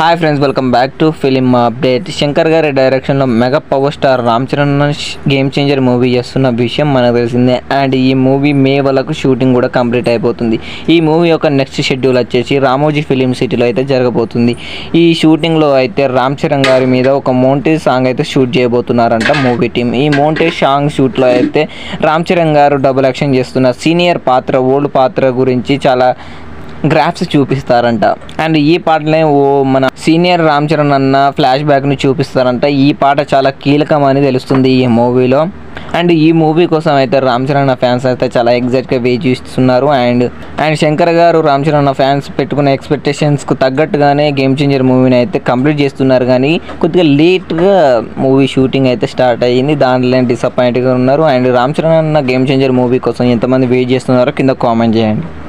hi friends welcome back to film update Shankar గారి డైరెక్షన్లో mega power star Ram Charan game changer movie చేస్తున్న విషయం మనకు తెలిసిందే అండ్ ఈ మూవీ మే వరకు షూటింగ్ కూడా కంప్లీట్ అయిపోతుంది ఈ మూవీ యొక్క నెక్స్ట్ షెడ్యూల్ వచ్చేసి రామోజీ ఫిలిం సిటీలో అయితే జరగబోతుంది ఈ షూటింగ్లో అయితే రామ్ చరణ్ గారి మీద ఒక మౌంటేజ్ సాంగ్ అయితే షూట్ చేయబోతున్నారంట మూవీ టీం ఈ మౌంటేజ్ సాంగ్ షూట్లో అయితే రామ్ చరణ్ గారు డబుల్ యాక్షన్ చేస్తున్న సీనియర్ పాత్ర ఓల్డ్ పాత్ర గురించి చాలా గ్రాఫ్స్ చూపిస్తారంట అండ్ ఈ పాటనే ఓ మన సీనియర్ రామ్ చరణ్ అన్న ఫ్లాష్ బ్యాక్ని చూపిస్తారంట ఈ పాట చాలా కీలకం అని తెలుస్తుంది ఈ మూవీలో అండ్ ఈ మూవీ కోసం అయితే రామ్ చరణ్ అన్న ఫ్యాన్స్ అయితే చాలా ఎగ్జాక్ట్గా వెయిట్ చేస్తున్నారు అండ్ అండ్ శంకర్ గారు రామ్ చరణ్ అన్న ఫ్యాన్స్ పెట్టుకున్న ఎక్స్పెక్టేషన్స్కు తగ్గట్టుగానే గేమ్ చేంజర్ మూవీని అయితే కంప్లీట్ చేస్తున్నారు కానీ కొద్దిగా లేట్గా మూవీ షూటింగ్ అయితే స్టార్ట్ అయ్యింది దాంట్లో డిసప్పాయింట్గా ఉన్నారు అండ్ రామ్ చరణ్ అన్న గేమ్ చేంజర్ మూవీ కోసం ఎంతమంది వెయిట్ చేస్తున్నారో కింద కామెంట్ చేయండి